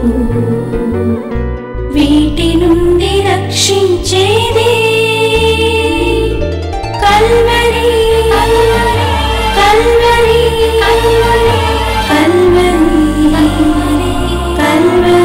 వీటి నుండి రక్షించేది కల్వరి కల్వరి కల్వరి కల్వరి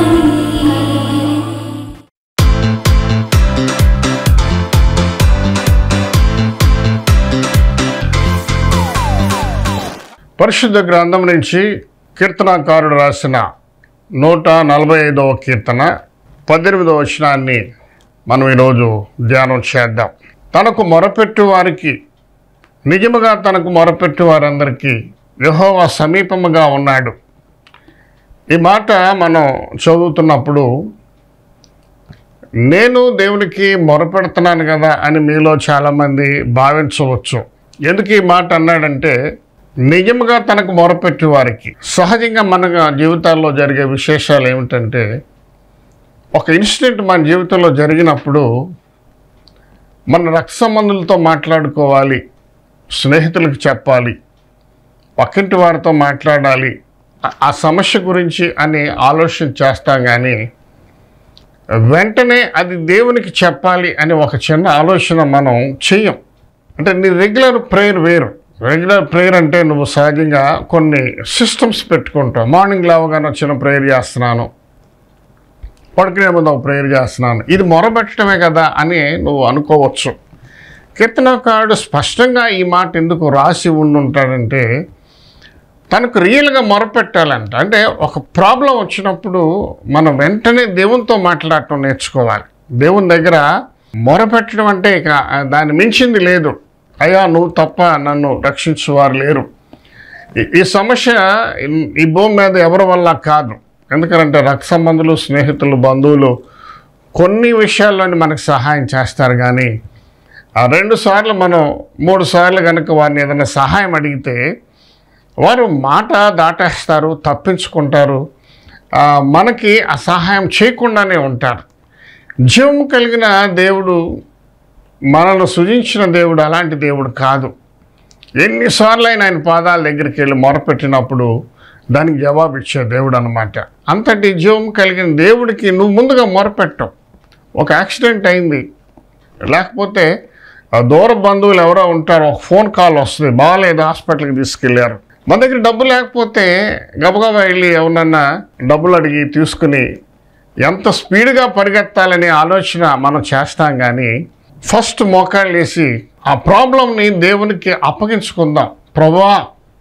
పరిశుద్ధ గ్రంథం నుంచి కీర్తనాకారుడు రాసిన నూట నలభై ఐదవ కీర్తన పద్దెనిమిదవ వచనాన్ని మనం ఈరోజు ధ్యానం చేద్దాం తనకు మొరపెట్టు వారికి నిజముగా తనకు మొరపెట్టు వారందరికీ యెహోవా సమీపముగా ఉన్నాడు ఈ మాట మనం చదువుతున్నప్పుడు నేను దేవునికి మొరపెడుతున్నాను కదా అని మీలో చాలామంది భావించవచ్చు ఎందుకు ఈ మాట అన్నాడంటే నిజంగా తనకు మొరపెట్టే వారికి సహజంగా మన జీవితాల్లో జరిగే విశేషాలు ఏమిటంటే ఒక ఇన్సిడెంట్ మన జీవితంలో జరిగినప్పుడు మన రక్త సంబంధులతో మాట్లాడుకోవాలి స్నేహితులకు చెప్పాలి పక్కింటి వారితో మాట్లాడాలి ఆ- ఆ సమస్య గురించి అని ఆలోచన చేస్తాం కానీ వెంటనే అది దేవునికి చెప్పాలి అని ఒక చిన్న ఆలోచన మనం చెయ్యం అంటే నీ రెగ్యులర్ ప్రేయర్ వేరు రెగ్యులర్ ప్రేయర్ అంటే నువ్వు సహజంగా కొన్ని సిస్టమ్స్ పెట్టుకుంటావు మార్నింగ్ లేవగానే చిన్న ప్రేయర్ చేస్తున్నాను పడుకునే ముందు ఒక ప్రేయర్ చేస్తున్నాను ఇది మొరబెట్టడమే కదా అని నువ్వు అనుకోవచ్చు కీర్తనకారుడు స్పష్టంగా ఈ మాట ఎందుకు రాసి ఉండుంటాడంటే తనకు రియల్గా మొరపెట్టాలంట అంటే ఒక ప్రాబ్లం వచ్చినప్పుడు మనం వెంటనే దేవునితో మాట్లాడటం నేర్చుకోవాలి దేవుని దగ్గర మొరపెట్టడం అంటే ఇక దాన్ని మించింది లేదు అయ్యా నువ్వు తప్ప నన్ను రక్షించేవారు లేరు ఈ- ఈ సమస్య ఈ- ఈ భూమి మీద ఎవరి వల్ల కాదు ఎందుకంటే రక్త సంబంధులు స్నేహితులు బంధువులు కొన్ని విషయాల్లోని మనకు సహాయం చేస్తారు కానీ ఆ రెండు సార్లు మనం మూడు సార్లు కనుక వారిని ఏదైనా సహాయం అడిగితే వారు మాట దాటేస్తారు తప్పించుకుంటారు ఆ, మనకి ఆ సహాయం చేయకుండానే ఉంటారు జీవం కలిగిన దేవుడు మనల్ని సృజించిన దేవుడు అలాంటి దేవుడు కాదు ఎన్నిసార్లు అయినా ఆయన పాదాల దగ్గరికి వెళ్ళి మొరపెట్టినప్పుడు దానికి జవాబు ఇచ్చే దేవుడు అనమాట అంతటి జీవం కలిగిన దేవుడికి నువ్వు ముందుగా మొరపెట్టవు ఒక యాక్సిడెంట్ అయింది లేకపోతే ఆ దూర బంధువులు ఎవరో ఉంటారో ఒక ఫోన్ కాల్ వస్తుంది బాగాలేదు హాస్పిటల్కి తీసుకెళ్ళారు మన దగ్గర డబ్బు లేకపోతే గబగబా వెళ్ళి ఎవరన్నా డబ్బులు అడిగి తీసుకుని ఎంత స్పీడ్గా పరిగెత్తాలనే ఆలోచన మనం చేస్తాం కానీ ఫస్ట్ మోకాళ్ళు వేసి ఆ ప్రాబ్లంని దేవునికి అప్పగించుకుందాం ప్రభా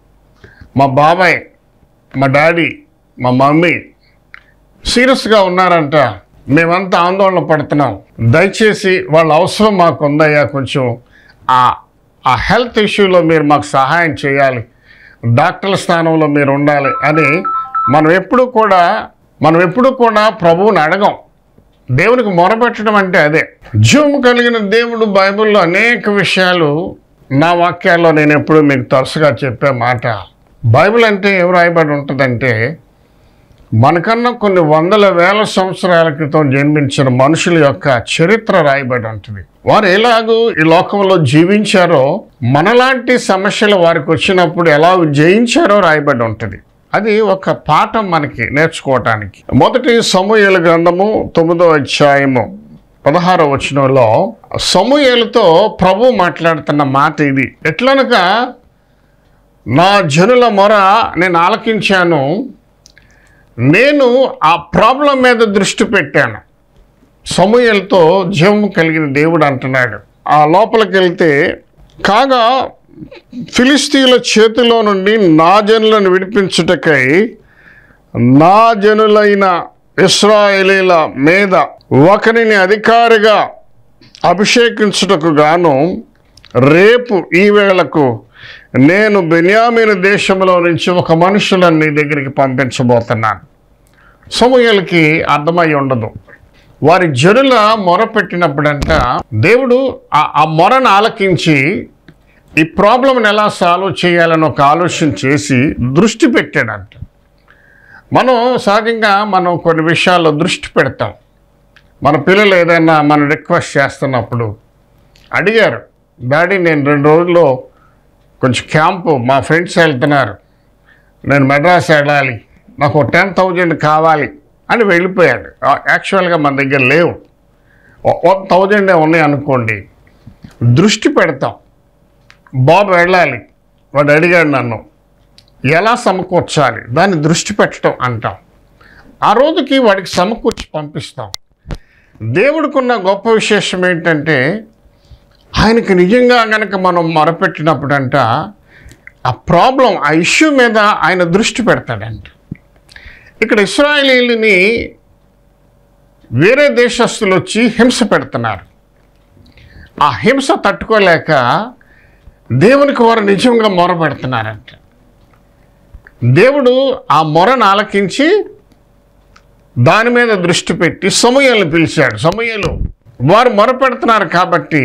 మా బాబాయ్ మా డాడీ మా మమ్మీ సీరియస్గా ఉన్నారంట మేమంతా ఆందోళన పడుతున్నాం దయచేసి వాళ్ళ అవసరం మాకు ఉందయ్యా కొంచెం ఆ ఆ హెల్త్ ఇష్యూలో మీరు మాకు సహాయం చేయాలి డాక్టర్ల స్థానంలో మీరు ఉండాలి అని మనం ఎప్పుడు కూడా మనం ఎప్పుడు కూడా ప్రభువుని అడగం దేవునికి మొరపెట్టడం అంటే అదే జీవము కలిగిన దేవుడు బైబిల్లో అనేక విషయాలు నా వాక్యాల్లో నేను ఎప్పుడు మీకు తరచుగా చెప్పే మాట బైబిల్ అంటే ఏం రాయబడి ఉంటుందంటే మనకన్నా కొన్ని వందల వేల సంవత్సరాల క్రితం జన్మించిన మనుషుల యొక్క చరిత్ర రాయబడి ఉంటుంది వారు ఎలాగూ ఈ లోకంలో జీవించారో మనలాంటి సమస్యలు వారికి వచ్చినప్పుడు ఎలా జయించారో రాయబడి ఉంటుంది అది ఒక పాఠం మనకి నేర్చుకోవటానికి మొదటి సమూహల గ్రంథము తొమ్మిదో అధ్యాయము పదహారో వచనంలో సమూహలతో ప్రభు మాట్లాడుతున్న మాట ఇది ఎట్లనగా నా జనుల మొర నేను ఆలకించాను నేను ఆ ప్రాబ్లం మీద దృష్టి పెట్టాను సమూహలతో జీవం కలిగిన దేవుడు అంటున్నాడు ఆ లోపలికి వెళ్తే కాగా ఫిలిస్తీన్ల చేతిలో నుండి నా జనులను విడిపించుటకై నా జనులైన ఇస్రాయేలీల మీద ఒకరిని అధికారిగా అభిషేకించుటకు గాను రేపు ఈ వేళకు నేను బెన్యామీన దేశంలో నుంచి ఒక మనుషులను నీ దగ్గరికి పంపించబోతున్నాను సమూహలకి అర్థమై ఉండదు వారి జనుల మొర పెట్టినప్పుడంట దేవుడు ఆ- ఆ మొరను ఆలకించి ఈ ప్రాబ్లంని ఎలా సాల్వ్ చేయాలని ఒక ఆలోచన చేసి దృష్టి పెట్టాడంట మనం సహజంగా మనం కొన్ని విషయాల్లో దృష్టి పెడతాం మన పిల్లలు ఏదైనా మనం రిక్వెస్ట్ చేస్తున్నప్పుడు అడిగారు డాడీ నేను రెండు రోజుల్లో కొంచెం క్యాంపు మా ఫ్రెండ్స్ వెళ్తున్నారు నేను మెడ్రాస్ వెళ్ళాలి నాకు టెన్ థౌజండ్ కావాలి అని వెళ్ళిపోయాడు ఆ- యాక్చువల్గా మన దగ్గర లేవు వన్ థౌజండే ఉన్నాయి అనుకోండి దృష్టి పెడతాం బాబు వెళ్ళాలి వాడు అడిగాడు నన్ను ఎలా సమకూర్చాలి దాన్ని దృష్టి పెట్టడం అంటాం ఆ రోజుకి వాడికి సమకూర్చి పంపిస్తాం దేవుడికున్న గొప్ప విశేషం ఏంటంటే ఆయనకి నిజంగా గనక మనం మొరపెట్టినప్పుడంట ఆ ప్రాబ్లం ఆ ఇష్యూ మీద ఆయన దృష్టి పెడతాడంట ఇక్కడ ఇస్రాయలీని వేరే దేశస్తులు వచ్చి హింస పెడుతున్నారు ఆ హింస తట్టుకోలేక దేవునికి వారు నిజంగా మొర పెడుతున్నారంట దేవుడు ఆ మొరను ఆలకించి దాని మీద దృష్టి పెట్టి సమూహలను పిలిచాడు సమూహలు వారు మొర పెడుతున్నారు కాబట్టి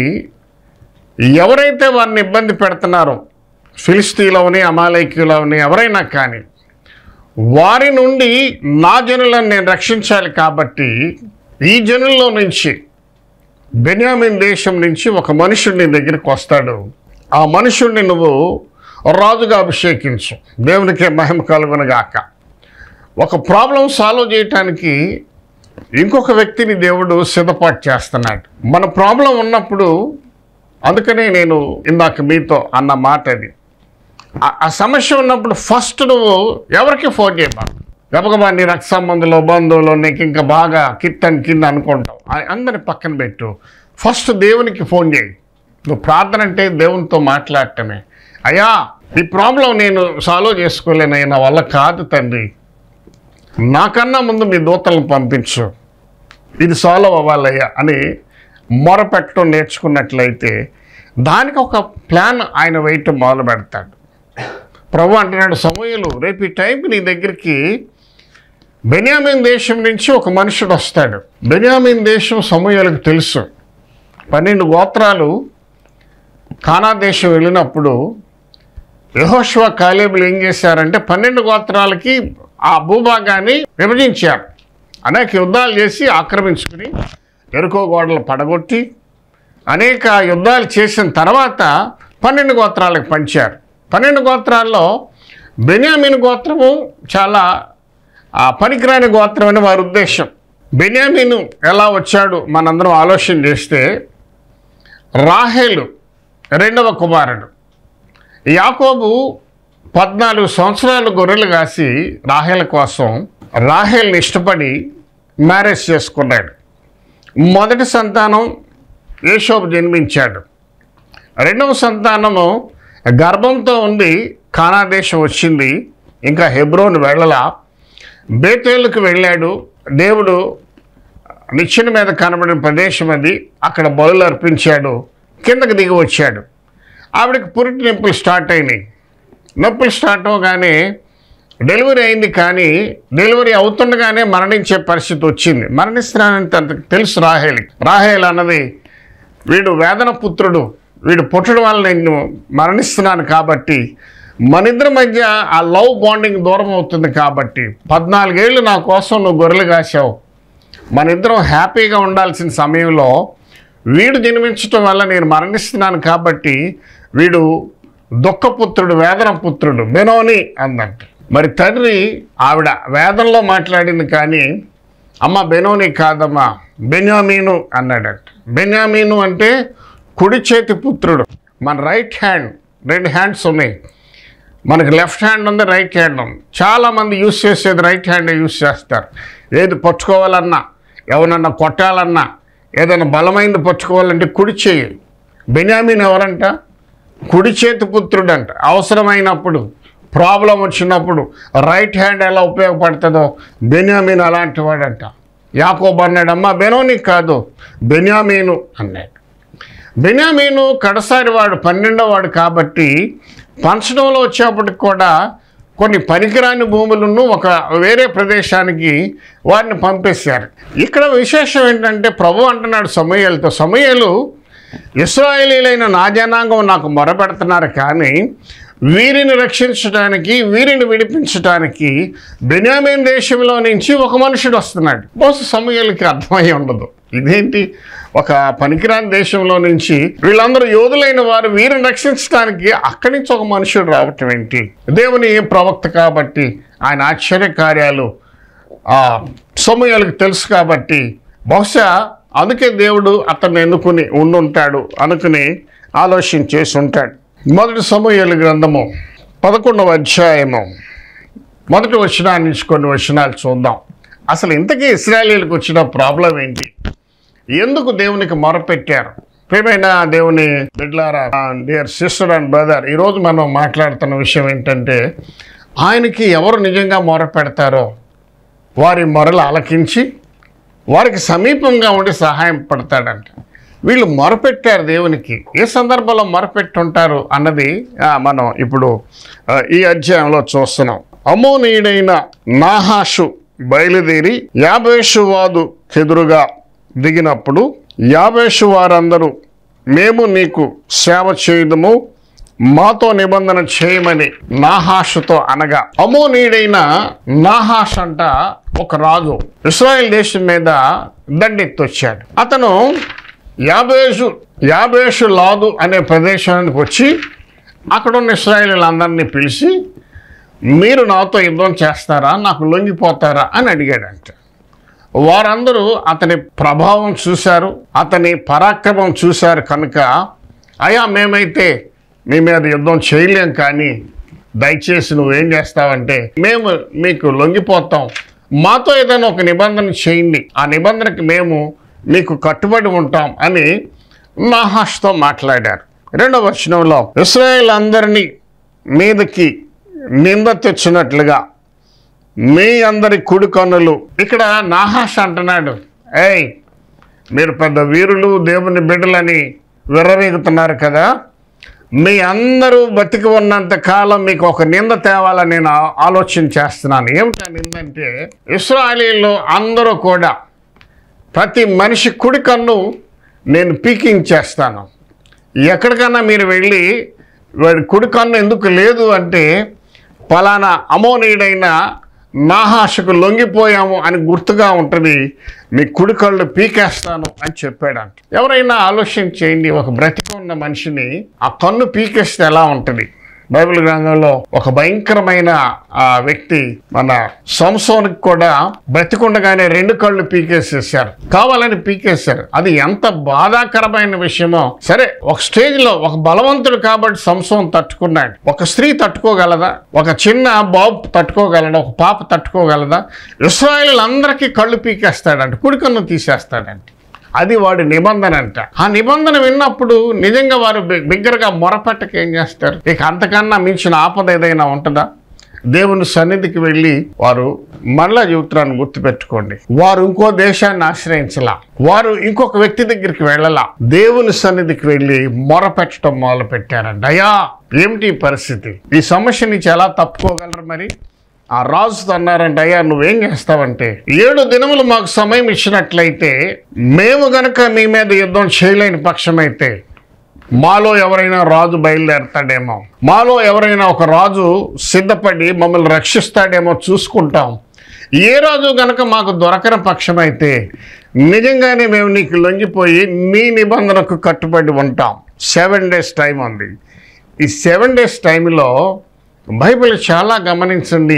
ఎవరైతే వారిని ఇబ్బంది పెడుతున్నారో ఫిలిస్తీన్లోని అమాలయకులని ఎవరైనా కానీ వారి నుండి నా జనులను నేను రక్షించాలి కాబట్టి ఈ జనుల్లో నుంచి బెన్యామిన్ దేశం నుంచి ఒక మనుషుడు నీ దగ్గరికి వస్తాడు ఆ మనుషుడిని నువ్వు రాజుగా అభిషేకించు దేవునికే మహిమ కలుగునగాక ఒక ప్రాబ్లం సాల్వ్ చేయటానికి ఇంకొక వ్యక్తిని దేవుడు సిద్ధపాటు చేస్తున్నాడు మన ప్రాబ్లం ఉన్నప్పుడు అందుకనే నేను ఇందాక మీతో అన్న మాట అది ఆ- ఆ సమస్య ఉన్నప్పుడు ఫస్ట్ నువ్వు ఎవరికి ఫోన్ చేయబాకు గబగబా నీ రక్త సంబంధులు బంధువులు నీకు ఇంకా బాగా కిట్ అని కింద అనుకుంటావు ఆ- అందరి పక్కన పెట్టు ఫస్ట్ దేవునికి ఫోన్ చేయి నువ్వు ప్రార్థన అంటే దేవునితో మాట్లాడటమే అయ్యా ఈ ప్రాబ్లం నేను సాల్వ్ చేసుకోలేనయ్యా నా వల్ల కాదు తండ్రి నాకన్నా ముందు మీ దూతలను పంపించు ఇది సాల్వ్ అవ్వాలయ్యా అని మొరపెట్టడం నేర్చుకున్నట్లయితే దానికి ఒక ప్లాన్ ఆయన వేయటం మొదలు పెడతాడు ప్రభు అంటున్నాడు సమూహలు రేపు ఈ టైంకి నీ దగ్గరికి బెన్యామిన్ దేశం నుంచి ఒక మనుషుడు వస్తాడు బెన్యామిన్ దేశం సమూహలకు తెలుసు పన్నెండు గోత్రాలు కానా దేశం వెళ్ళినప్పుడు యహోష్వ కాలేబులు ఏం చేశారంటే పన్నెండు గోత్రాలకి ఆ భూభాగాన్ని విభజించారు అనేక యుద్ధాలు చేసి ఆక్రమించుకుని ఎరుకో గోడలు పడగొట్టి అనేక యుద్ధాలు చేసిన తర్వాత పన్నెండు గోత్రాలకు పంచారు పన్నెండు గోత్రాల్లో బెన్యామిన్ గోత్రము చాలా ఆ, పనికిరాని గోత్రం అని వారి ఉద్దేశం బెన్యామిను ఎలా వచ్చాడు మనందరం ఆలోచన చేస్తే రాహేలు రెండవ కుమారుడు యాకోబు పద్నాలుగు సంవత్సరాలు గొర్రెలు కాసి రాహేల్ కోసం రాహేల్ని ఇష్టపడి మ్యారేజ్ చేసుకున్నాడు మొదటి సంతానం యేషోబు జన్మించాడు రెండవ సంతానము గర్భంతో ఉండి కానాదేశం వచ్చింది ఇంకా హెబ్రోన్ వెళ్ళలా బేతేలుకు వెళ్ళాడు దేవుడు నిచ్చెన మీద కనబడిన ప్రదేశం అది అక్కడ బలులు అర్పించాడు కిందకి దిగి వచ్చాడు ఆవిడకి పురిటి నొప్పులు స్టార్ట్ అయినాయి నొప్పులు స్టార్ట్ అవగానే డెలివరీ అయింది కానీ డెలివరీ అవుతుండగానే మరణించే పరిస్థితి వచ్చింది మరణిస్తున్నానని తనకు తెలుసు రాహేలి రాహేల్ అన్నది వీడు వేదన పుత్రుడు వీడు పుట్టడం వల్ల నేను మరణిస్తున్నాను కాబట్టి మన ఇద్దరి మధ్య ఆ లవ్ బాండింగ్ దూరం అవుతుంది కాబట్టి పద్నాలుగేళ్ళు నా కోసం నువ్వు గొర్రెలు కాసావు మన ఇద్దరం హ్యాపీగా ఉండాల్సిన సమయంలో వీడు జన్మించటం వల్ల నేను మరణిస్తున్నాను కాబట్టి వీడు దుఃఖపుత్రుడు వేదన పుత్రుడు బెనోని అందంట మరి తండ్రి ఆవిడ వేదంలో మాట్లాడింది కానీ అమ్మ బెనోని కాదమ్మా బెన్యామీను అన్నాడట బెన్యామీను అంటే కుడి చేతి పుత్రుడు మన రైట్ హ్యాండ్ రెండు హ్యాండ్స్ ఉన్నాయి మనకి లెఫ్ట్ హ్యాండ్ ఉంది రైట్ హ్యాండ్ ఉంది చాలామంది యూస్ చేసేది రైట్ హ్యాండ్ యూస్ చేస్తారు ఏది పట్టుకోవాలన్నా ఎవరన్నా కొట్టాలన్నా ఏదైనా బలమైనది పట్టుకోవాలంటే కుడి చేయి బెన్యామీన్ ఎవరంట కుడి చేతి పుత్రుడు అంట అవసరమైనప్పుడు ప్రాబ్లం వచ్చినప్పుడు రైట్ హ్యాండ్ ఎలా ఉపయోగపడుతుందో బెన్యామీన్ అలాంటి వాడంట యాకోబ్ అన్నాడు అమ్మా బెనోని కాదు బెన్యామీను అన్నాడు బెన్యామీను కడసారి వాడు పన్నెండో వాడు కాబట్టి పంచడంలో వచ్చేప్పటికి కూడా కొన్ని పనికిరాని భూములను ఒక వేరే ప్రదేశానికి వారిని పంపేశారు ఇక్కడ విశేషం ఏంటంటే ప్రభు అంటున్నాడు సమూహలతో సమూహలు ఇస్రాయేలీలైన నా జనాంగం నాకు మొరపెడుతున్నారు కానీ వీరిని రక్షించడానికి వీరిని విడిపించడానికి బెన్యామిన్ దేశంలో నుంచి ఒక మనుషుడు వస్తున్నాడు బహుశా సమూహలకి అర్థమై ఉండదు ఇదేంటి ఒక పనికిరాని దేశంలో నుంచి వీళ్ళందరూ యోధులైన వారు వీరిని రక్షించడానికి అక్కడి నుంచి ఒక మనుషుడు రావటం ఏంటి దేవుని ప్రవక్త కాబట్టి ఆయన ఆశ్చర్య కార్యాలు ఆ సమయాలకు తెలుసు కాబట్టి బహుశా అందుకే దేవుడు అతన్ని ఎన్నుకుని ఉండుంటాడు అనుకుని ఆలోచన చేసి ఉంటాడు మొదటి సమూహలు గ్రంథము పదకొండవ అధ్యాయము మొదటి వచనాన్ని నుంచి కొన్ని వచనాలు చూద్దాం అసలు ఇంతకీ ఇస్రాయలీలకు వచ్చిన ప్రాబ్లం ఏంటి ఎందుకు దేవునికి మొరపెట్టారు ప్రియమైన దేవుని బిడ్లారా డియర్ సిస్టర్ అండ్ బ్రదర్ ఈరోజు మనం మాట్లాడుతున్న విషయం ఏంటంటే ఆయనకి ఎవరు నిజంగా మొర పెడతారో వారి మొరలు ఆలకించి వారికి సమీపంగా ఉండి సహాయం పడతాడంట వీళ్ళు మొరపెట్టారు దేవునికి ఏ సందర్భంలో మొరపెట్టుంటారు అన్నది ఆ, మనం ఇప్పుడు ఆ, ఈ అధ్యాయంలో చూస్తున్నాం అమోనీయుడైన నాహాషు బయలుదేరి యాభేషువాదు ఎదురుగా దిగినప్పుడు యాభేషు వారందరూ మేము నీకు సేవ చేయదము మాతో నిబంధన చేయమని నాహాషుతో అనగా అమోనీయుడైన నాహాష్ అంట ఒక రాజు ఇస్రాయెల్ దేశం మీద దండెత్తొచ్చాడు అతను యాభేషు యాభేషు లాదు అనే ప్రదేశానికి వచ్చి అక్కడ ఉన్న ఇస్రాయేలీలందరినీ పిలిచి మీరు నాతో యుద్ధం చేస్తారా నాకు లొంగిపోతారా అని అడిగాడంట వారందరూ అతని ప్రభావం చూశారు అతని పరాక్రమం చూశారు కనుక అయా మేమైతే మీ మీద యుద్ధం చేయలేం కానీ దయచేసి నువ్వేం చేస్తావంటే మేము మీకు లొంగిపోతాం మాతో ఏదైనా ఒక నిబంధన చేయండి ఆ నిబంధనకి మేము మీకు కట్టుబడి ఉంటాం అని నాహాష్తో మాట్లాడారు రెండవ వచనంలో ఇస్రాయేల్ అందరినీ మీదకి నింద తెచ్చినట్లుగా మీ అందరి కుడి కన్నులు ఇక్కడ నాహాష్ అంటున్నాడు ఏయ్ మీరు పెద్ద వీరులు దేవుని బిడ్డలని విర్రవీగుతున్నారు కదా మీ అందరూ బతికి ఉన్నంత కాలం మీకు ఒక నింద తేవాలని నేను ఆ- ఆలోచన చేస్తున్నాను ఏమిటా నింద అంటే ఇస్రాయలీలో అందరూ కూడా ప్రతి మనిషి కుడి కన్ను నేను పీకింగ్ చేస్తాను ఎక్కడికన్నా మీరు వెళ్ళి వాడి కుడి కన్ను ఎందుకు లేదు అంటే ఫలానా అమోనీయుడైన నాహాషకు లొంగిపోయాము అని గుర్తుగా ఉంటుంది మీ కుడి కళ్ళు పీకేస్తాను అని చెప్పాడంట ఎవరైనా ఆలోచన చేయండి ఒక బ్రతికి ఉన్న మనిషిని ఆ కన్ను పీకేస్తే ఎలా ఉంటుంది బైబిల్ గ్రంథంలో ఒక భయంకరమైన ఆ వ్యక్తి మన సంసోనికి కూడా బ్రతికుండగానే రెండు కళ్ళు పీకేసేసారు కావాలని పీకేశారు అది ఎంత బాధాకరమైన విషయమో సరే ఒక స్టేజ్ లో ఒక బలవంతుడు కాబట్టి సంసోన్ తట్టుకున్నాడు ఒక స్త్రీ తట్టుకోగలదా ఒక చిన్న బాబు తట్టుకోగలదా ఒక పాప తట్టుకోగలదా ఇస్రాయల్ అందరికీ కళ్ళు పీకేస్తాడంట కుడికన్ను తీసేస్తాడంట అది వాడి నిబంధన అంట ఆ నిబంధన విన్నప్పుడు నిజంగా వారు బి- బిగ్గరగా మొరపెట్టక ఏం చేస్తారు ఇక అంతకన్నా మించిన ఆపద ఏదైనా ఉంటుందా దేవుని సన్నిధికి వెళ్ళి వారు మళ్ళా జీవితాన్ని గుర్తుపెట్టుకోండి వారు ఇంకో దేశాన్ని ఆశ్రయించలా వారు ఇంకొక వ్యక్తి దగ్గరికి వెళ్ళలా దేవుని సన్నిధికి వెళ్ళి మొరపెట్టడం మొదలు పెట్టారండి అయ్యా ఏమిటి ఈ పరిస్థితి ఈ సమస్య నుంచి ఎలా తప్పుకోగలరు మరి ఆ రాజుతో అన్నారంటే అయ్యా నువ్వేం చేస్తావంటే ఏడు దినములు మాకు సమయం ఇచ్చినట్లయితే మేము గనక మీ మీద యుద్ధం చేయలేని పక్షమైతే మాలో ఎవరైనా రాజు బయలుదేరతాడేమో మాలో ఎవరైనా ఒక రాజు సిద్ధపడి మమ్మల్ని రక్షిస్తాడేమో చూసుకుంటాం ఏ రాజు గనక మాకు దొరకని పక్షమైతే నిజంగానే మేము నీకు లొంగిపోయి నీ నిబంధనకు కట్టుబడి ఉంటాం సెవెన్ డేస్ టైం ఉంది ఈ సెవెన్ డేస్ టైంలో బైబిల్ చాలా గమనించండి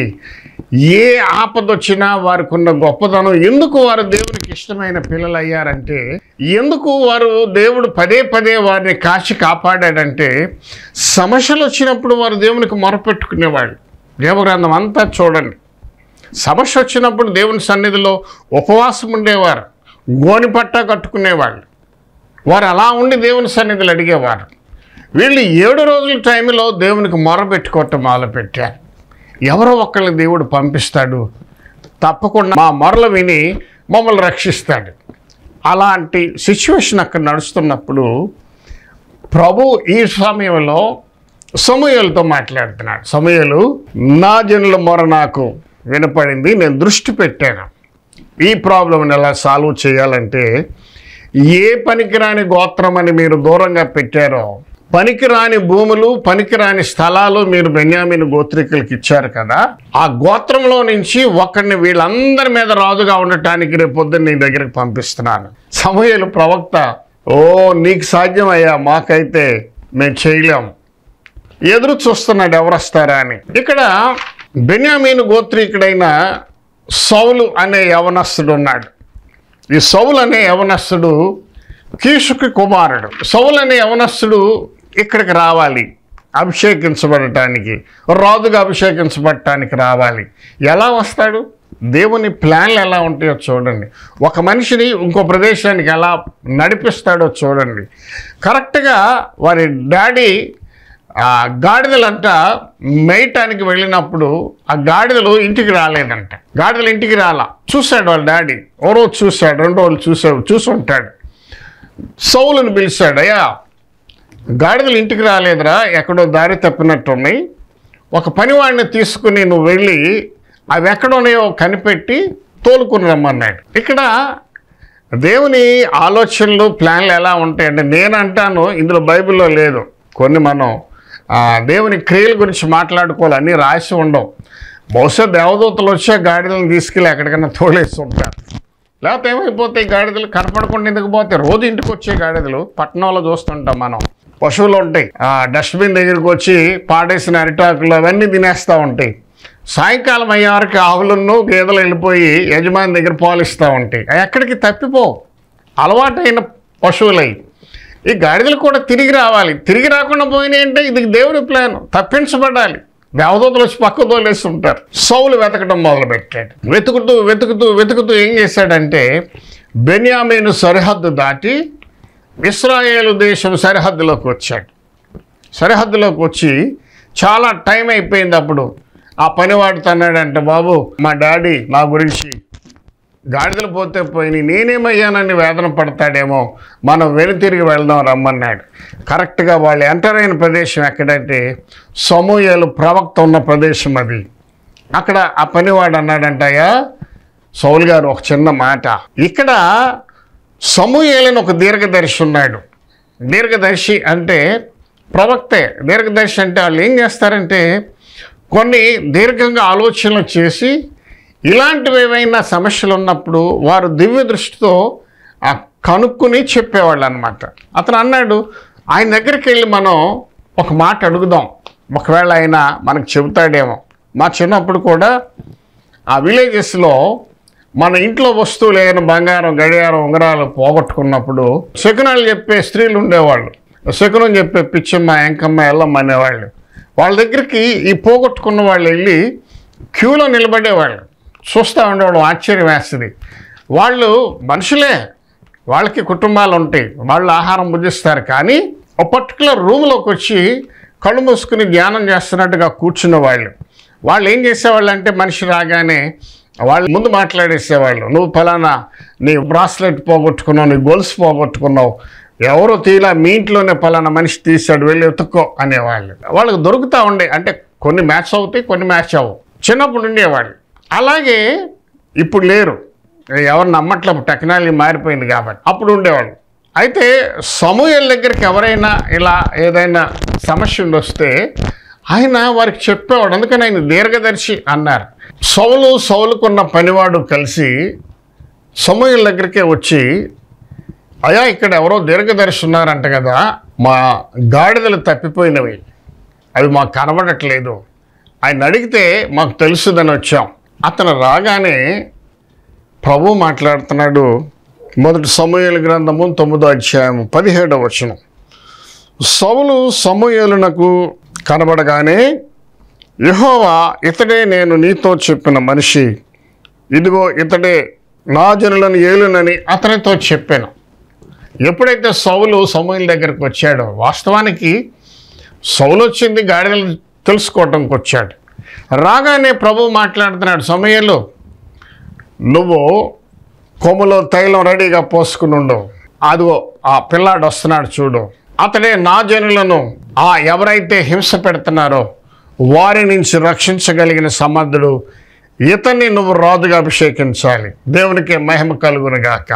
ఏ ఆపద వచ్చినా వారికి ఉన్న గొప్పదనం ఎందుకు వారు దేవునికి ఇష్టమైన పిల్లలు అయ్యారంటే ఎందుకు వారు దేవుడు పదే పదే వారిని కాచి కాపాడాడంటే సమస్యలు వచ్చినప్పుడు వారు దేవునికి మొరపెట్టుకునేవాళ్ళు దేవగ్రంథం అంతా చూడండి సమస్య వచ్చినప్పుడు దేవుని సన్నిధిలో ఉపవాసం ఉండేవారు గోని పట్టా కట్టుకునేవాళ్ళు వారు అలా ఉండి దేవుని సన్నిధిలో అడిగేవారు వీళ్ళు ఏడు రోజుల టైంలో దేవునికి మొరబెట్టుకోవటం మొదలుపెట్టారు ఎవరో ఒకళ్ళని దేవుడు పంపిస్తాడు తప్పకుండా మా మొరలు విని మమ్మల్ని రక్షిస్తాడు అలాంటి సిచ్యువేషన్ అక్కడ నడుస్తున్నప్పుడు ప్రభు ఈ సమయంలో సమూహలతో మాట్లాడుతున్నాడు సమూహలు నా జనుల మొర నాకు వినపడింది నేను దృష్టి పెట్టాను ఈ ప్రాబ్లమ్ని ఎలా సాల్వ్ చేయాలంటే ఏ పనికిరాని గోత్రం అని మీరు దూరంగా పెట్టారో పనికిరాని భూములు పనికిరాని స్థలాలు మీరు బెన్యామిన్ గోత్రికులకి ఇచ్చారు కదా ఆ గోత్రంలో నుంచి ఒకరిని వీళ్ళందరి మీద రాజుగా ఉండటానికి రేపు పొద్దున్న నీ దగ్గరికి పంపిస్తున్నాను సమూహలు ప్రవక్త ఓ నీకు సాధ్యమయ్యా మాకైతే మేము చేయలేం ఎదురు చూస్తున్నాడు ఎవరు వస్తారా అని ఇక్కడ బెన్యామీను గోత్రీకుడైన సౌలు అనే యవనస్తుడు ఉన్నాడు ఈ సౌలు అనే యవనస్తుడు కీషుకి కుమారుడు సౌలు అనే యవనస్తుడు ఇక్కడికి రావాలి అభిషేకించబడటానికి రాజుగా అభిషేకించబడటానికి రావాలి ఎలా వస్తాడు దేవుని ప్లాన్లు ఎలా ఉంటాయో చూడండి ఒక మనిషిని ఇంకో ప్రదేశానికి ఎలా నడిపిస్తాడో చూడండి కరెక్ట్గా వారి డాడీ ఆ గాడిదలంట మేయటానికి వెళ్ళినప్పుడు ఆ గాడిదలు ఇంటికి రాలేదంట గాడిదలు ఇంటికి రాలా చూశాడు వాళ్ళ డాడీ ఓ రోజు చూశాడు రెండు రోజులు చూసాడు చూసి ఉంటాడు సౌలుని పిలిచాడు అయ్యా గాడిదలు ఇంటికి రాలేదురా ఎక్కడో దారి తప్పినట్టున్నాయి ఒక పనివాడిని తీసుకుని నువ్వు వెళ్ళి అవి ఎక్కడున్నాయో కనిపెట్టి తోలుకుని రమ్మన్నాడు ఇక్కడ దేవుని ఆలోచనలు ప్లాన్లు ఎలా ఉంటాయంటే నేను అంటాను ఇందులో బైబిల్లో లేదు కొన్ని మనం ఆ, దేవుని క్రియల గురించి మాట్లాడుకోవాలి అన్నీ రాసి ఉండవు బహుశా దేవదూతలు వచ్చే గాడిదలను తీసుకెళ్ళి ఎక్కడికైనా తోలేసి ఉంటారు లేకపోతే ఏమైపోతాయి గాడిదలు కనపడకుండా ఎందుకు పోతాయి రోజు ఇంటికి వచ్చే గాడిదలు పట్టణంలో చూస్తుంటాం మనం పశువులు ఉంటాయి ఆ డస్ట్బిన్ దగ్గరికి వచ్చి పాడేసిన అరిటాకులు అవన్నీ తినేస్తూ ఉంటాయి సాయంకాలం అయ్యే వరకు ఆవులను గేదెలు వెళ్ళిపోయి యజమాని దగ్గర పాలిస్తూ ఉంటాయి అవి ఎక్కడికి తప్పిపో అలవాటైన పశువులై ఈ గాడిదలు కూడా తిరిగి రావాలి తిరిగి రాకుండా పోయినాయి అంటే ఇది దేవుడి ప్లాన్ తప్పించబడాలి దేవదూతలు వచ్చి పక్క తోలేసి ఉంటారు సౌలు వెతకడం మొదలుపెట్టాడు వెతుకుతూ వెతుకుతూ వెతుకుతూ ఏం చేశాడంటే బెన్యామీను సరిహద్దు దాటి ఇస్రాయేలు దేశం సరిహద్దులోకి వచ్చాడు సరిహద్దులోకి వచ్చి చాలా టైం అయిపోయింది అప్పుడు ఆ పనివాడితో అన్నాడంటే బాబు మా డాడీ నా గురించి గాడిదలు పోతే పోయి నేనేమయ్యానని వేదన పడతాడేమో మనం వెనుతిరిగి వెళ్దాం రమ్మన్నాడు కరెక్ట్గా వాళ్ళు ఎంటర్ అయిన ప్రదేశం ఎక్కడంటే సమూహలు ప్రవక్త ఉన్న ప్రదేశం అది అక్కడ ఆ పనివాడు అన్నాడంటయ్యా సౌలు గారు ఒక చిన్న మాట ఇక్కడ సమూహేలని ఒక దీర్ఘదర్శి ఉన్నాడు దీర్ఘదర్శి అంటే ప్రవక్తే దీర్ఘదర్శి అంటే వాళ్ళు ఏం చేస్తారంటే కొన్ని దీర్ఘంగా ఆలోచనలు చేసి ఇలాంటివి ఏవైనా సమస్యలు ఉన్నప్పుడు వారు దివ్య దృష్టితో ఆ కనుక్కుని చెప్పేవాళ్ళు అనమాట అతను అన్నాడు ఆయన దగ్గరికి వెళ్ళి మనం ఒక మాట అడుగుదాం ఒకవేళ ఆయన మనకు చెబుతాడేమో మా చిన్నప్పుడు కూడా ఆ విలేజెస్లో మన ఇంట్లో వస్తువులు ఏదైనా బంగారం గడియారం ఉంగరాలు పోగొట్టుకున్నప్పుడు శకునాలు చెప్పే స్త్రీలు ఉండేవాళ్ళు శకునం చెప్పే పిచ్చమ్మ ఎంకమ్మ ఎల్లమ్మ అనేవాళ్ళు వాళ్ళ దగ్గరికి ఈ పోగొట్టుకున్న వాళ్ళు వెళ్ళి క్యూలో నిలబడేవాళ్ళు చూస్తూ ఉండేవాళ్ళు ఆశ్చర్యం వేస్తుంది వాళ్ళు మనుషులే వాళ్ళకి కుటుంబాలు ఉంటాయి వాళ్ళు ఆహారం భుజిస్తారు కానీ ఒక పర్టికులర్ రూమ్లోకి వచ్చి కళ్ళు మూసుకుని ధ్యానం చేస్తున్నట్టుగా కూర్చున్న వాళ్ళు వాళ్ళు ఏం చేసేవాళ్ళు అంటే మనిషి రాగానే వాళ్ళు ముందు మాట్లాడేసేవాళ్ళు నువ్వు ఫలానా నీ బ్రాస్లెట్ పోగొట్టుకున్నావు నీ గొలుసు పోగొట్టుకున్నావు ఎవరో తీలా మీ ఇంట్లోనే ఫలానా మనిషి తీశాడు వెళ్ళి ఎత్తుక్కో అనేవాళ్ళు వాళ్ళకి దొరుకుతూ ఉండే అంటే కొన్ని మ్యాచ్ అవుతాయి కొన్ని మ్యాచ్ అవ్వవు చిన్నప్పుడు ఉండేవాళ్ళు అలాగే ఇప్పుడు లేరు ఎవరు నమ్మట్లేదు టెక్నాలజీ మారిపోయింది కాబట్టి అప్పుడు ఉండేవాళ్ళు అయితే సమూహల దగ్గరికి ఎవరైనా ఇలా ఏదైనా సమస్య ఉండి వస్తే ఆయన వారికి చెప్పేవాడు అందుకని ఆయన దీర్ఘదర్శి అన్నారు సౌలు సౌలుకున్న పనివాడు కలిసి సమూహల దగ్గరికే వచ్చి అయా ఇక్కడ ఎవరో దీర్ఘదర్శి ఉన్నారంట కదా మా గాడిదలు తప్పిపోయినవి అవి మాకు కనబడట్లేదు ఆయన అడిగితే మాకు తెలుసుదని వచ్చాం అతను రాగానే ప్రభు మాట్లాడుతున్నాడు మొదటి సమూహల గ్రంథము తొమ్మిదో అధ్యాయం పదిహేడవ వచనం సౌలు సమూహలునకు కనబడగానే యెహోవా ఇతడే నేను నీతో చెప్పిన మనిషి ఇదిగో ఇతడే నా జనులను ఏలునని అతనితో చెప్పాను ఎప్పుడైతే సౌలు సమూహల దగ్గరకు వచ్చాడో వాస్తవానికి సౌలు వచ్చింది గాడిదలు తెలుసుకోవటానికి వచ్చాడు రాగానే ప్రభు మాట్లాడుతున్నాడు సమయంలో నువ్వు కొమ్ములో తైలం రెడీగా పోసుకుని ఉండు అదిగో ఆ పిల్లాడు వస్తున్నాడు చూడు అతడే నా జనులను ఆ ఎవరైతే హింస పెడుతున్నారో వారి నుంచి రక్షించగలిగిన సమర్థుడు ఇతన్ని నువ్వు రాజుగా అభిషేకించాలి దేవునికి మహిమ కలుగును గాక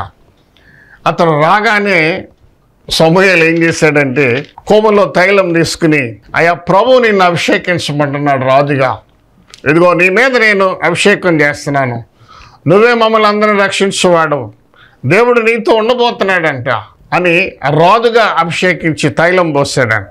అతను రాగానే సమూహలు ఏం చేశాడంటే కోమలో తైలం తీసుకుని అయా ప్రభు నిన్ను అభిషేకించమంటున్నాడు రాజుగా ఇదిగో నీ మీద నేను అభిషేకం చేస్తున్నాను నువ్వే మమ్మల్ని అందరిని రక్షించేవాడు దేవుడు నీతో ఉండబోతున్నాడంట అని రాజుగా అభిషేకించి తైలం పోసాడంట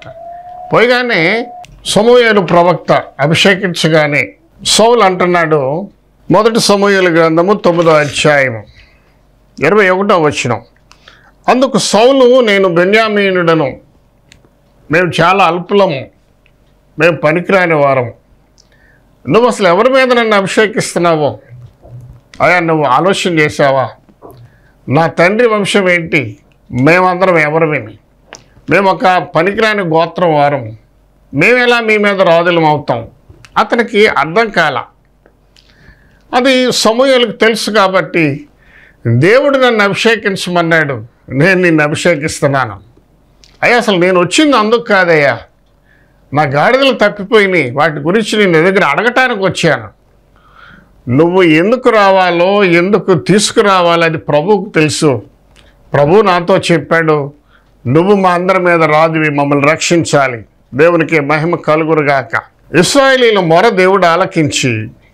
పోయిగానే సమూహలు ప్రవక్త అభిషేకించగానే సౌలు అంటున్నాడు మొదటి సమూహల గ్రంథము తొమ్మిదో అధ్యాయము ఇరవై ఒకటో వచ్చినం అందుకు సౌలు నేను బెన్యామీనుడను మేము చాలా అల్పులము మేము పనికిరాని వారము నువ్వు అసలు ఎవరి మీద నన్ను అభిషేకిస్తున్నావో అయా నువ్వు ఆలోచన చేసావా నా తండ్రి వంశం ఏంటి మేమందరం ఎవరిమేమి మేము ఒక పనికిరాని గోత్రం వారం మేము ఎలా మీ మీద రాజులం అవుతాం అతనికి అర్థం కాల అది సమూహాలకు తెలుసు కాబట్టి దేవుడు నన్ను అభిషేకించమన్నాడు నేను నిన్ను అభిషేకిస్తున్నాను అయ్యా అసలు నేను వచ్చింది అందుకు కాదయ్యా నా గాడిదలు తప్పిపోయినాయి వాటి గురించి నేను నీ దగ్గర అడగటానికి వచ్చాను నువ్వు ఎందుకు రావాలో ఎందుకు తీసుకురావాలో అది ప్రభువుకు తెలుసు ప్రభు నాతో చెప్పాడు నువ్వు మా అందరి మీద రాజువి మమ్మల్ని రక్షించాలి దేవునికి మహిమ కలుగురుగాక ఇస్రాయేలీల మొర దేవుడు ఆలకించి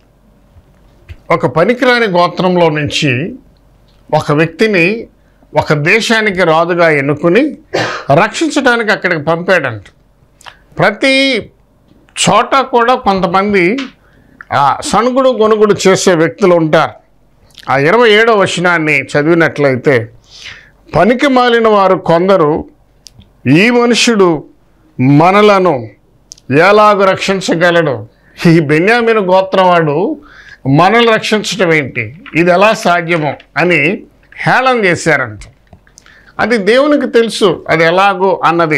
ఒక పనికిరాని గోత్రంలో నుంచి ఒక వ్యక్తిని ఒక దేశానికి రాజుగా ఎన్నుకుని రక్షించడానికి అక్కడికి పంపాడంట ప్రతి చోట కూడా కొంతమంది ఆ సణుగుడు గొనుగుడు చేసే వ్యక్తులు ఉంటారు ఆ ఇరవై ఏడో వచనాన్ని చదివినట్లయితే పనికి మాలిన వారు కొందరు ఈ మనుషుడు మనలను ఎలాగ రక్షించగలడు ఈ బెన్యామిన గోత్రం వాడు మనల్ని రక్షించడం ఏంటి ఇది ఎలా సాధ్యమో అని హేళన చేశారంట అది దేవునికి తెలుసు అది ఎలాగో అన్నది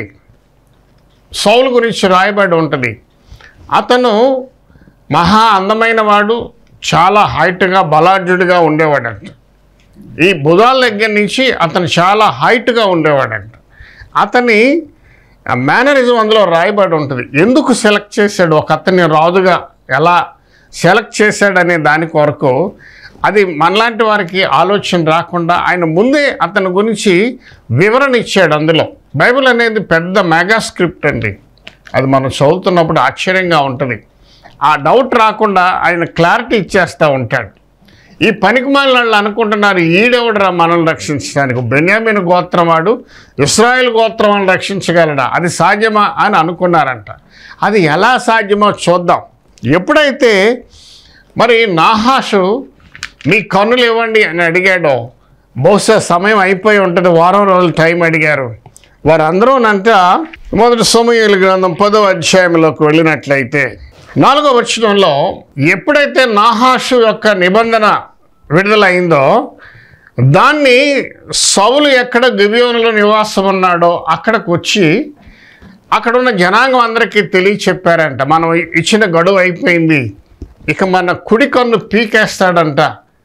సౌలు గురించి రాయబడి ఉంటుంది అతను మహా అందమైన వాడు చాలా హైట్గా బలాఢ్యుడిగా ఉండేవాడంట ఈ భుజాల దగ్గర నుంచి అతను చాలా హైట్గా ఉండేవాడంట అతని మేనరిజం అందులో రాయబడి ఉంటుంది ఎందుకు సెలెక్ట్ చేశాడు ఒక అతన్ని రాజుగా ఎలా సెలెక్ట్ చేశాడనే దాని కొరకు అది మనలాంటి వారికి ఆలోచన రాకుండా ఆయన ముందే అతని గురించి వివరణ ఇచ్చాడు అందులో బైబిల్ అనేది పెద్ద మెగా స్క్రిప్ట్ అండి అది మనం చదువుతున్నప్పుడు ఆశ్చర్యంగా ఉంటుంది ఆ డౌట్ రాకుండా ఆయన క్లారిటీ ఇచ్చేస్తూ ఉంటాడు ఈ పనికిమాలిన వాళ్ళు అనుకుంటున్నారు ఈడెవడరా మనల్ని రక్షించడానికి బెన్యామిన్ గోత్రం వాడు ఇస్రాయేల్ గోత్రం వాళ్ళని రక్షించగలడా అది సాధ్యమా అని అనుకున్నారంట అది ఎలా సాధ్యమో చూద్దాం ఎప్పుడైతే మరి నాహాషు మీ కన్నులు ఇవ్వండి అని అడిగాడో బహుశా సమయం అయిపోయి ఉంటుంది వారం రోజులు టైం అడిగారు వారందరూనంట మొదటి సమయాల గ్రంథం పదో అధ్యాయంలోకి వెళ్ళినట్లయితే నాలుగో వచనంలో ఎప్పుడైతే నాహాషు యొక్క నిబంధన విడుదలైందో దాన్ని సౌలు ఎక్కడ గిబియోనులో నివాసం ఉన్నాడో అక్కడికి వచ్చి అక్కడ ఉన్న జనాంగం అందరికీ తెలియచెప్పారంట మనం ఇచ్చిన గడువు అయిపోయింది ఇక మన కుడి కన్ను పీకేస్తాడంట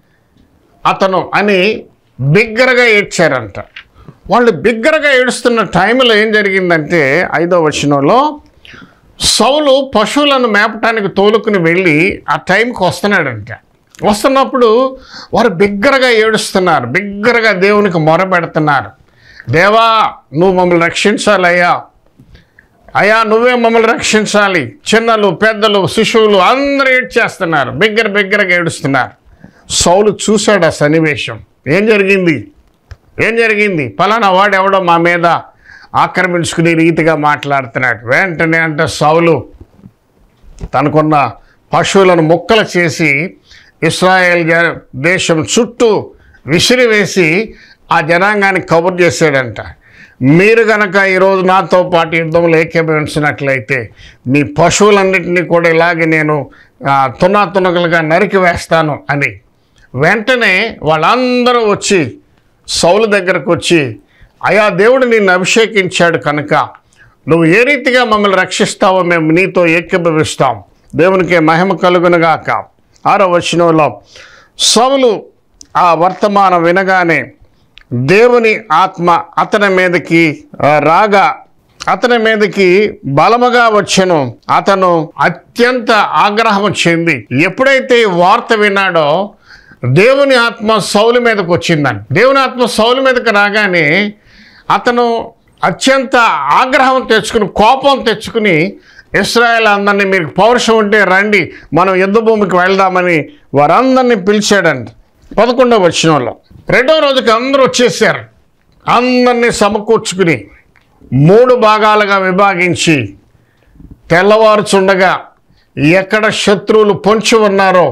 అతను అని బిగ్గరగా ఏడ్చారంట వాళ్ళు బిగ్గరగా ఏడుస్తున్న టైంలో ఏం జరిగిందంటే ఐదో వచనంలో సౌలు పశువులను మేపటానికి తోలుకుని వెళ్ళి ఆ టైంకి వస్తున్నాడంట వస్తున్నప్పుడు వారు బిగ్గరగా ఏడుస్తున్నారు బిగ్గరగా దేవునికి మొరపెడుతున్నారు దేవా నువ్వు మమ్మల్ని రక్షించాలయ్యా అయ్యా నువ్వే మమ్మల్ని రక్షించాలి చిన్నలు పెద్దలు శిశువులు అందరూ ఏడ్చేస్తున్నారు బిగ్గర బిగ్గరగా ఏడుస్తున్నారు సౌలు చూశాడు ఆ సన్నివేశం ఏం జరిగింది ఏం జరిగింది ఫలానా వాడు ఎవడో మా మీద ఆక్రమించుకునే రీతిగా మాట్లాడుతున్నాడు వెంటనే అంటే సౌలు తనకున్న పశువులను ముక్కలు చేసి ఇస్రాయేల్ జ- దేశం చుట్టూ విసిరివేసి ఆ జనాంగానికి కబుర్ చేశాడంట మీరు గనక ఈరోజు నాతో పాటు యుద్ధంలో ఏకీభవించినట్లయితే మీ పశువులన్నింటినీ కూడా ఇలాగే నేను ఆ, తునా తునకలుగా నరికి వేస్తాను అని వెంటనే వాళ్ళందరూ వచ్చి సౌలు దగ్గరకు వచ్చి అయా దేవుడు నిన్ను అభిషేకించాడు కనుక నువ్వు ఏ రీతిగా మమ్మల్ని రక్షిస్తావో మేము నీతో ఏకీభవిస్తాం దేవునికి మహిమ కలుగునుగాక ఆరో వచనంలో సౌలు ఆ వర్తమానం వినగానే దేవుని ఆత్మ అతని మీదకి ఆ, రాగా అతని మీదకి బలముగా వచ్చెను అతను అత్యంత ఆగ్రహం చెంది ఎప్పుడైతే ఈ వార్త విన్నాడో దేవుని ఆత్మ సౌలు మీదకి వచ్చిందని దేవుని ఆత్మ సౌలు మీదకి రాగానే అతను అత్యంత ఆగ్రహం తెచ్చుకుని కోపం తెచ్చుకుని ఇస్రాయేల్ అందరినీ మీకు పౌరుషం ఉంటే రండి మనం యుద్ధ భూమికి వెళ్దామని వారందరినీ పిలిచాడంట పదకొండవ వచనంలో రెండవ రోజుకి అందరూ వచ్చేసారు అందరినీ సమకూర్చుకుని మూడు భాగాలుగా విభాగించి తెల్లవారుచుండగా ఎక్కడ శత్రువులు పొంచి ఉన్నారో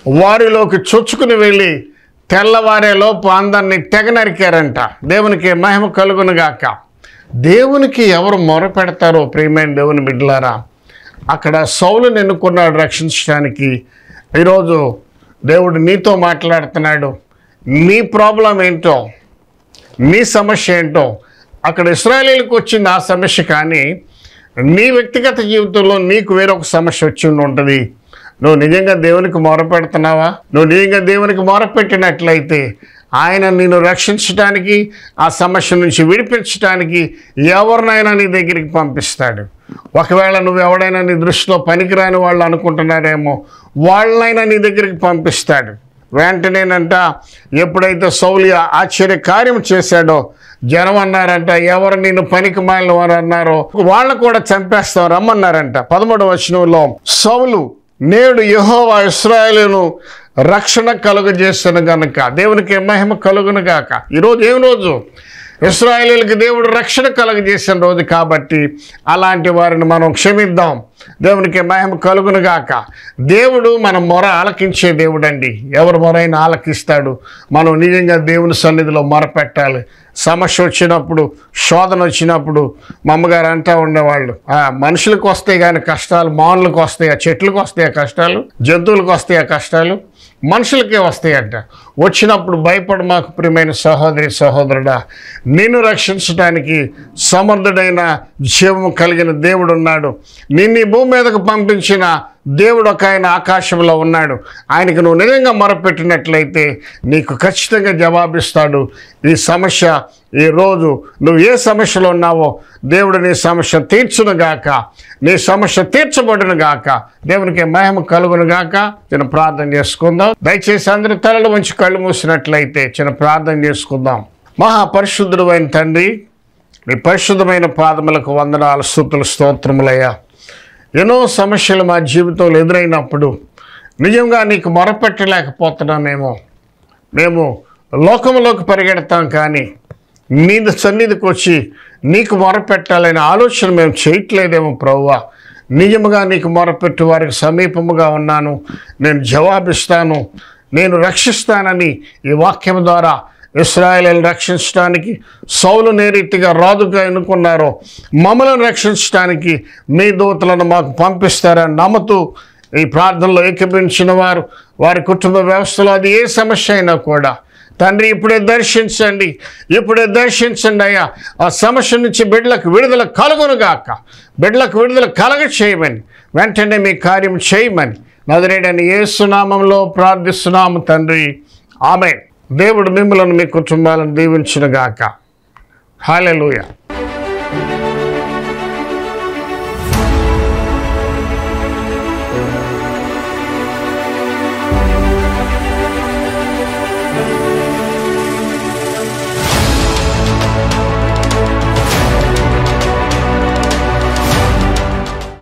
వారిలోకి చొచ్చుకుని వెళ్ళి తెల్లవారే లోపు అందరినీ తెగ నరికారంట దేవునికి మహిమ కలుగునుగాక దేవునికి ఎవరు మొరపెడతారో ప్రియమైన దేవుని బిడ్డలారా అక్కడ సౌలుని ఎన్నుకున్నాడు రక్షించడానికి ఈరోజు దేవుడు నీతో మాట్లాడుతున్నాడు నీ ప్రాబ్లం ఏంటో నీ సమస్య ఏంటో అక్కడ ఇస్రాయలీలకు వచ్చింది ఆ సమస్య కానీ నీ వ్యక్తిగత జీవితంలో నీకు వేరొక సమస్య వచ్చి ఉండి ఉంటుంది నువ్వు నిజంగా దేవునికి మొరపెడుతున్నావా నువ్వు నిజంగా దేవునికి మొరపెట్టినట్లయితే ఆయన నిన్ను రక్షించడానికి ఆ సమస్య నుంచి విడిపించడానికి ఎవరినైనా నీ దగ్గరికి పంపిస్తాడు ఒకవేళ నువ్వు ఎవడైనా నీ దృష్టిలో పనికిరాని వాళ్ళు అనుకుంటున్నారేమో వాళ్ళనైనా నీ దగ్గరికి పంపిస్తాడు వెంటనేనంట ఎప్పుడైతే సౌలి ఆశ్చర్య కార్యం చేశాడో జనం అన్నారంట ఎవరు నేను పనికి మాలిన వారు అన్నారో వాళ్ళని కూడా చంపేస్తాం రమ్మన్నారంట పదమూడవ వచనంలో సౌలు నేడు యెహోవా ఇస్రాయేలును రక్షణ కలుగజేసిన గనుక దేవునికి మహిమ కలుగును గాక ఈరోజు ఏం రోజు ఇస్రాయేలీలకి దేవుడు రక్షణ కలుగజేసిన రోజు కాబట్టి అలాంటి వారిని మనం క్షమిద్దాం దేవునికి మహిమ కలుగును గాక దేవుడు మన మొర ఆలకించే దేవుడండి ఎవరు మొరైనా ఆలకిస్తాడు మనం నిజంగా దేవుని సన్నిధిలో మొర పెట్టాలి సమస్య వచ్చినప్పుడు శోధన వచ్చినప్పుడు మా అమ్మగారు అంటూ ఉండేవాళ్ళు "ఆ, మనుషులకు వస్తాయి కానీ కష్టాలు మానులకు వస్తాయి ఆ చెట్లకు వస్తాయి ఆ కష్టాలు జంతువులకు వస్తాయి ఆ కష్టాలు మనుషులకే వస్తాయంట వచ్చినప్పుడు భయపడు మాకు ప్రియమైన సహోదరి సహోదరుడా నిన్ను రక్షించడానికి సమర్థుడైన జీవము కలిగిన దేవుడు ఉన్నాడు నిన్ను ఈ భూమి మీదకు పంపించిన దేవుడు ఒక ఆయన ఆకాశంలో ఉన్నాడు ఆయనకు నువ్వు నిజంగా మొరపెట్టినట్లయితే నీకు ఖచ్చితంగా జవాబిస్తాడు ఈ సమస్య ఈ రోజు నువ్వు ఏ సమస్యలో ఉన్నావో దేవుడు నీ సమస్య తీర్చును గాక నీ సమస్య తీర్చబడును గాక దేవునికి మహిమ కలుగును గాక చిన్న ప్రార్థన చేసుకుందాం దయచేసి అందరి తలలు ఉంచి కళ్ళు మూసినట్లయితే చిన్న ప్రార్థన చేసుకుందాం మహాపరిశుద్ధుడు అయిన తండ్రి నీ పరిశుద్ధమైన పాదములకు వందనాలు స్థుతులు స్తోత్రములయ్యా ఎన్నో సమస్యలు మా జీవితంలో ఎదురైనప్పుడు నిజంగా నీకు మొరపెట్టలేకపోతున్నామేమో మేము లోకంలోకి పరిగెడతాం కానీ నీ సన్నిధికి వచ్చి నీకు మొరపెట్టాలనే ఆలోచన మేము చేయట్లేదేమో ప్రవ్వా నిజముగా నీకు మొరపెట్టు వారికి సమీపముగా ఉన్నాను నేను జవాబిస్తాను నేను రక్షిస్తానని ఈ వాక్యం ద్వారా ఇస్రాయలను రక్షించడానికి సౌలు నేరీతిగా రాజుగా ఎన్నుకున్నారో మమ్మల్ని రక్షించడానికి మీ దూతలను మాకు పంపిస్తారని నమ్ముతూ ఈ ప్రార్థనలో ఏకీభవించిన వారు వారి కుటుంబ వ్యవస్థలో అది ఏ సమస్య అయినా కూడా తండ్రి ఇప్పుడే దర్శించండి ఇప్పుడే దర్శించండి అయ్యా ఆ సమస్య నుంచి బిడ్డలకు విడుదల కలుగునుగాక బిడ్డలకు విడుదల కలగ చేయమని వెంటనే మీ కార్యం చేయమని నదిరేడని ఏ సునామంలో ప్రార్థిస్తున్నాము తండ్రి ఆమె దేవుడు మిమ్మలను మీ కుటుంబాలను దీవించునుగాక హాలెలూయ